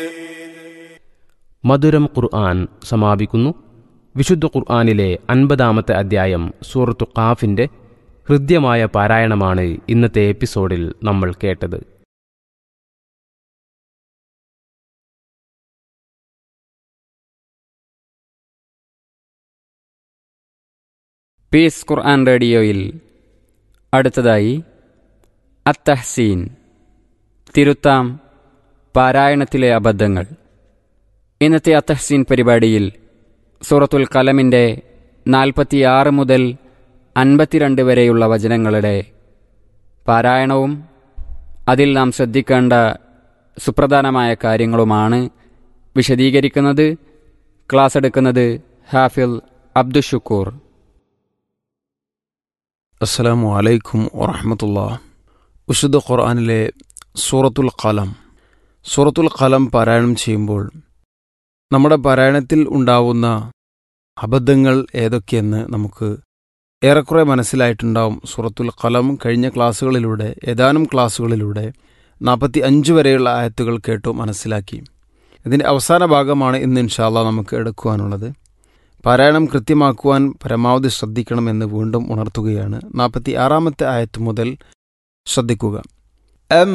മധുരം ഖുർആൻ സമാപിക്കുന്നു വിശുദ്ധ ഖുർആനിലെ അൻപതാമത്തെ അധ്യായം സൂറത്തു ഖാഫിന്റെ ഹൃദ്യമായ പാരായണമാണ് ഇന്നത്തെ എപ്പിസോഡിൽ നമ്മൾ കേട്ടത് പീസ് ഖുർആൻ റേഡിയോയിൽ അടുത്തതായി അത്തഹ്സീൻ തിരുത്താം പാരായണത്തിലെ അബദ്ധങ്ങൾ ഇന്നത്തെ അത്തഹ്സീൻ പരിപാടിയിൽ സൂറത്തുൽ കലമിൻ്റെ നാൽപ്പത്തിയാറ് മുതൽ അൻപത്തിരണ്ട് വരെയുള്ള വചനങ്ങളുടെ പാരായണവും അതിൽ നാം ശ്രദ്ധിക്കേണ്ട സുപ്രധാനമായ കാര്യങ്ങളുമാണ് വിശദീകരിക്കുന്നത് ക്ലാസ് എടുക്കുന്നത് ഹാഫിൽ അബ്ദുഷുക്കൂർ അസ്സലാമു അലൈക്കും വറഹമത്തുള്ള വിശുദ്ധ ഖുർആനിലെ സൂറത്തുൽ ഖലം സൂറത്തുൽ ഖലം പാരായണം ചെയ്യുമ്പോൾ നമ്മുടെ പാരായണത്തിൽ ഉണ്ടാവുന്ന അബദ്ധങ്ങൾ ഏതൊക്കെയെന്ന് നമുക്ക് ഏറെക്കുറെ മനസ്സിലായിട്ടുണ്ടാവും സൂറത്തുൽ ഖലം കഴിഞ്ഞ ക്ലാസ്സുകളിലൂടെ ഏതാനും ക്ലാസ്സുകളിലൂടെ നാൽപ്പത്തി അഞ്ച് വരെയുള്ള ആയത്തുകൾ കേട്ടു മനസ്സിലാക്കി ഇതിൻ്റെ അവസാന ഭാഗമാണ് ഇന്ന് ഇൻഷാല്ല നമുക്ക് എടുക്കുവാനുള്ളത് പാരായണം കൃത്യമാക്കുവാൻ പരമാവധി ശ്രദ്ധിക്കണമെന്ന് വീണ്ടും ഉണർത്തുകയാണ് നാൽപ്പത്തി ആറാമത്തെ ആയത്ത് മുതൽ ശ്രദ്ധിക്കുക